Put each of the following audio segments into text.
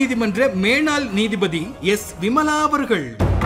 நீதிமன்ற மேனாள் நீதிபதி எஸ் விமலா அவர்கள்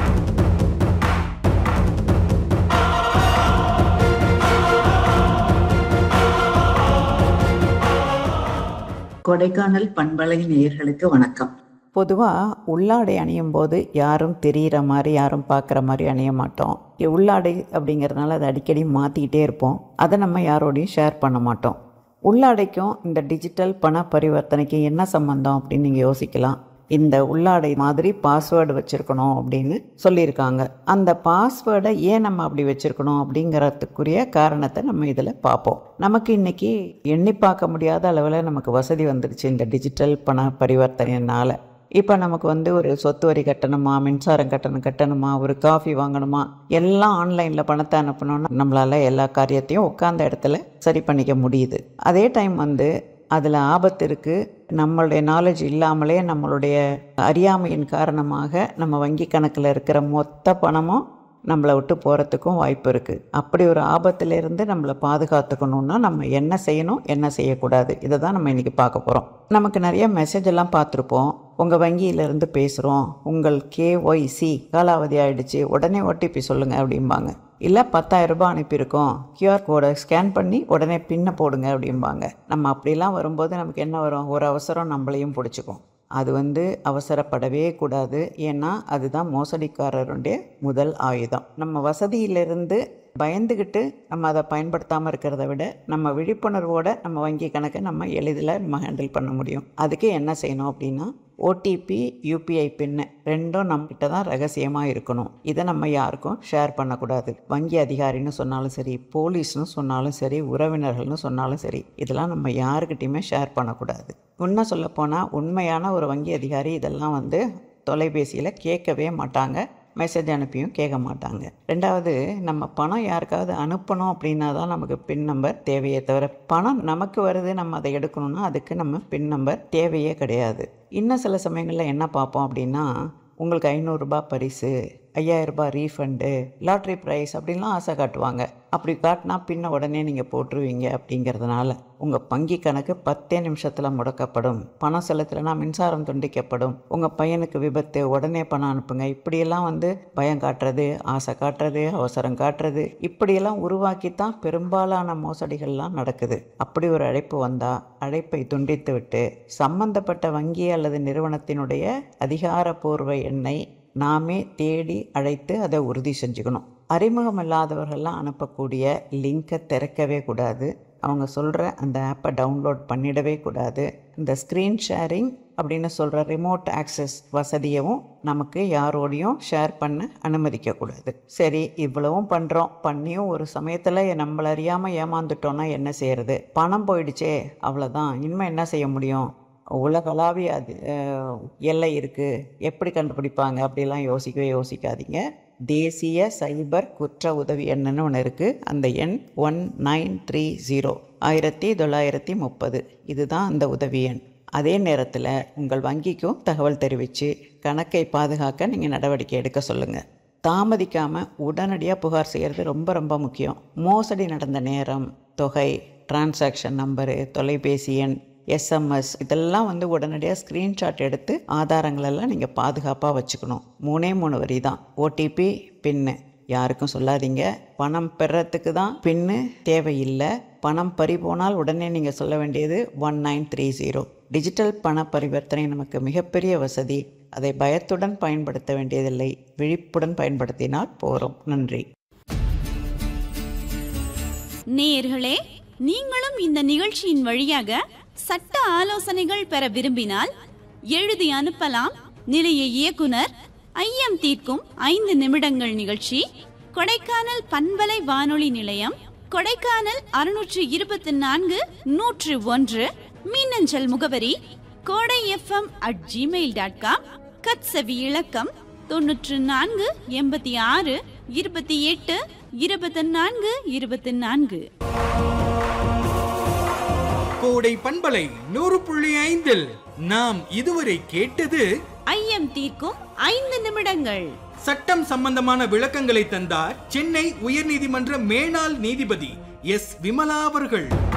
கொடைக்கானல் பண்பலை நேயர்களுக்கு வணக்கம் பொதுவாக உள்ளாடை அணியும் போது யாரும் தெரிகிற மாதிரி யாரும் பார்க்குற மாதிரி அணிய மாட்டோம் இ- உள்ளாடை அப்படிங்கிறதுனால அதை அடிக்கடி மாற்றிக்கிட்டே இருப்போம் அதை நம்ம யாரோடையும் ஷேர் பண்ண மாட்டோம் உள்ளாடைக்கும் இந்த டிஜிட்டல் பண பரிவர்த்தனைக்கும் என்ன சம்பந்தம் அப்படின்னு நீங்கள் யோசிக்கலாம் இந்த உள்ளாடை மாதிரி பாஸ்வேர்டு வச்சுருக்கணும் அப்படின்னு சொல்லியிருக்காங்க அந்த பாஸ்வேர்டை ஏன் நம்ம அப்படி வச்சுருக்கணும் அப்படிங்கிறதுக்குரிய காரணத்தை நம்ம இதில் பார்ப்போம் நமக்கு இன்றைக்கி எண்ணி பார்க்க முடியாத அளவில் நமக்கு வசதி வந்துருச்சு இந்த டிஜிட்டல் பண பரிவர்த்தனையினால் இப்போ நமக்கு வந்து ஒரு சொத்து வரி கட்டணுமா மின்சாரம் கட்டணம் கட்டணுமா ஒரு காஃபி வாங்கணுமா எல்லாம் ஆன்லைனில் பணத்தை அனுப்பணும்னா நம்மளால் எல்லா காரியத்தையும் உட்காந்த இடத்துல சரி பண்ணிக்க முடியுது அதே டைம் வந்து அதில் ஆபத்து இருக்குது நம்மளுடைய நாலேஜ் இல்லாமலே நம்மளுடைய அறியாமையின் காரணமாக நம்ம வங்கி கணக்கில் இருக்கிற மொத்த பணமும் நம்மளை விட்டு போகிறதுக்கும் வாய்ப்பு இருக்குது அப்படி ஒரு ஆபத்திலிருந்து நம்மளை பாதுகாத்துக்கணுன்னா நம்ம என்ன செய்யணும் என்ன செய்யக்கூடாது இதை தான் நம்ம இன்றைக்கி பார்க்க போகிறோம் நமக்கு நிறைய மெசேஜ் எல்லாம் பார்த்துருப்போம் உங்கள் வங்கியிலேருந்து பேசுகிறோம் உங்கள் கேஒய்சி காலாவதி ஆயிடுச்சு உடனே ஓடிபி சொல்லுங்கள் அப்படிம்பாங்க இல்லை பத்தாயிரம் ரூபாய் அனுப்பியிருக்கோம் கியூஆர் கோடை ஸ்கேன் பண்ணி உடனே பின்னை போடுங்க அப்படிம்பாங்க நம்ம அப்படிலாம் வரும்போது நமக்கு என்ன வரும் ஒரு அவசரம் நம்மளையும் பிடிச்சிக்கும் அது வந்து அவசரப்படவே கூடாது ஏன்னா அதுதான் மோசடிக்காரருடைய முதல் ஆயுதம் நம்ம வசதியிலிருந்து பயந்துக்கிட்டு நம்ம அதை பயன்படுத்தாமல் இருக்கிறத விட நம்ம விழிப்புணர்வோட நம்ம வங்கி கணக்கை நம்ம எளிதில் நம்ம ஹேண்டில் பண்ண முடியும் அதுக்கு என்ன செய்யணும் அப்படின்னா ஓடிபி யூபிஐ பின்னு ரெண்டும் நம்மக்கிட்ட தான் ரகசியமாக இருக்கணும் இதை நம்ம யாருக்கும் ஷேர் பண்ணக்கூடாது வங்கி அதிகாரின்னு சொன்னாலும் சரி போலீஸ்னு சொன்னாலும் சரி உறவினர்கள்னு சொன்னாலும் சரி இதெல்லாம் நம்ம யாருக்கிட்டையுமே ஷேர் பண்ணக்கூடாது உண்மை சொல்லப்போனால் உண்மையான ஒரு வங்கி அதிகாரி இதெல்லாம் வந்து தொலைபேசியில் கேட்கவே மாட்டாங்க மெசேஜ் அனுப்பியும் கேட்க மாட்டாங்க ரெண்டாவது நம்ம பணம் யாருக்காவது அனுப்பணும் அப்படின்னா தான் நமக்கு பின் நம்பர் தேவையே தவிர பணம் நமக்கு வருது நம்ம அதை எடுக்கணும்னா அதுக்கு நம்ம பின் நம்பர் தேவையே கிடையாது இன்னும் சில சமயங்களில் என்ன பார்ப்போம் அப்படின்னா உங்களுக்கு ஐநூறுரூபா பரிசு ஐயாயிரரூபா ரீஃபண்டு லாட்ரி ப்ரைஸ் அப்படின்லாம் ஆசை காட்டுவாங்க அப்படி காட்டினா பின்ன உடனே நீங்கள் போட்டுருவீங்க அப்படிங்கிறதுனால உங்கள் வங்கி கணக்கு பத்தே நிமிஷத்தில் முடக்கப்படும் பணம் செலுத்தலைன்னா மின்சாரம் துண்டிக்கப்படும் உங்கள் பையனுக்கு விபத்து உடனே பணம் அனுப்புங்க இப்படியெல்லாம் வந்து பயம் காட்டுறது ஆசை காட்டுறது அவசரம் காட்டுறது இப்படியெல்லாம் உருவாக்கி தான் பெரும்பாலான மோசடிகள்லாம் நடக்குது அப்படி ஒரு அழைப்பு வந்தால் அழைப்பை துண்டித்து விட்டு சம்பந்தப்பட்ட வங்கி அல்லது நிறுவனத்தினுடைய அதிகாரப்பூர்வ எண்ணை நாமே தேடி அழைத்து அதை உறுதி செஞ்சுக்கணும் அறிமுகம் இல்லாதவர்கள்லாம் அனுப்பக்கூடிய லிங்கை திறக்கவே கூடாது அவங்க சொல்கிற அந்த ஆப்பை டவுன்லோட் பண்ணிடவே கூடாது இந்த ஸ்க்ரீன் ஷேரிங் அப்படின்னு சொல்கிற ரிமோட் ஆக்சஸ் வசதியவும் நமக்கு யாரோடையும் ஷேர் பண்ண அனுமதிக்கக்கூடாது சரி இவ்வளவும் பண்ணுறோம் பண்ணியும் ஒரு சமயத்தில் நம்மள அறியாமல் ஏமாந்துட்டோன்னா என்ன செய்யறது பணம் போயிடுச்சே அவ்வளோதான் இனிமேல் என்ன செய்ய முடியும் உலகளாவிய அது அஹ், எல்லை இருக்குது எப்படி கண்டுபிடிப்பாங்க அப்படிலாம் யோசிக்கவே யோசிக்காதீங்க தேசிய சைபர் குற்ற உதவி எண்ணுன்னு ஒன்று இருக்குது அந்த எண் ஒன் நைன் த்ரீ ஜீரோ ஆயிரத்தி தொள்ளாயிரத்தி முப்பது இதுதான் அந்த உதவி எண் அதே நேரத்தில் உங்கள் வங்கிக்கும் தகவல் தெரிவித்து கணக்கை பாதுகாக்க நீங்கள் நடவடிக்கை எடுக்க சொல்லுங்கள் தாமதிக்காமல் உடனடியாக புகார் செய்கிறது ரொம்ப ரொம்ப முக்கியம் மோசடி நடந்த நேரம் தொகை டிரான்சாக்ஷன் நம்பரு தொலைபேசி எண் எஸ்எம்எஸ் இதெல்லாம் வந்து உடனடியாக ஸ்க்ரீன்ஷாட் எடுத்து ஆதாரங்களெல்லாம் நீங்கள் பாதுகாப்பாக வச்சுக்கணும் மூணே மூணு வரி தான் ஓடிபி பின்னு யாருக்கும் சொல்லாதீங்க பணம் பெறத்துக்கு தான் பின்னு தேவையில்லை பணம் பறி போனால் உடனே நீங்கள் சொல்ல வேண்டியது one nine three zero digital பண பரிவர்த்தனை நமக்கு மிகப்பெரிய வசதி அதை பயத்துடன் பயன்படுத்த வேண்டியதில்லை விழிப்புடன் பயன்படுத்தினால் போகிறோம் நன்றி நேயர்களே நீங்களும் இந்த நிகழ்ச்சியின் வழியாக சட்ட ஆலோசனைகள் பெற விரும்பினால் எழுதி அனுப்பலாம் நிலைய இயக்குனர் ஐயம் தீர்க்கும் ஐந்து நிமிடங்கள் நிகழ்ச்சி கொடைக்கானல் பண்பலை வானொலி நிலையம் கொடைக்கானல் அறுநூற்று இருபத்தி நான்கு நூற்று ஒன்று மின்னஞ்சல் முகவரி Kodai FM at Gmail dot com கட்சவி இலக்கம் தொன்னூற்று நான்கு எண்பத்தி ஆறு இருபத்தி எட்டு இருபத்தி நான்கு இருபத்தி நான்கு கோடை பண்பலை நூறு புள்ளி ஐந்தில் நாம் இதுவரை கேட்டது ஐயம் தீர்க்கும் ஐந்து நிமிடங்கள் சட்டம் சம்பந்தமான விளக்கங்களை தந்தார் சென்னை உயர்நீதிமன்ற மேனாள் நீதிபதி எஸ் விமலா அவர்கள்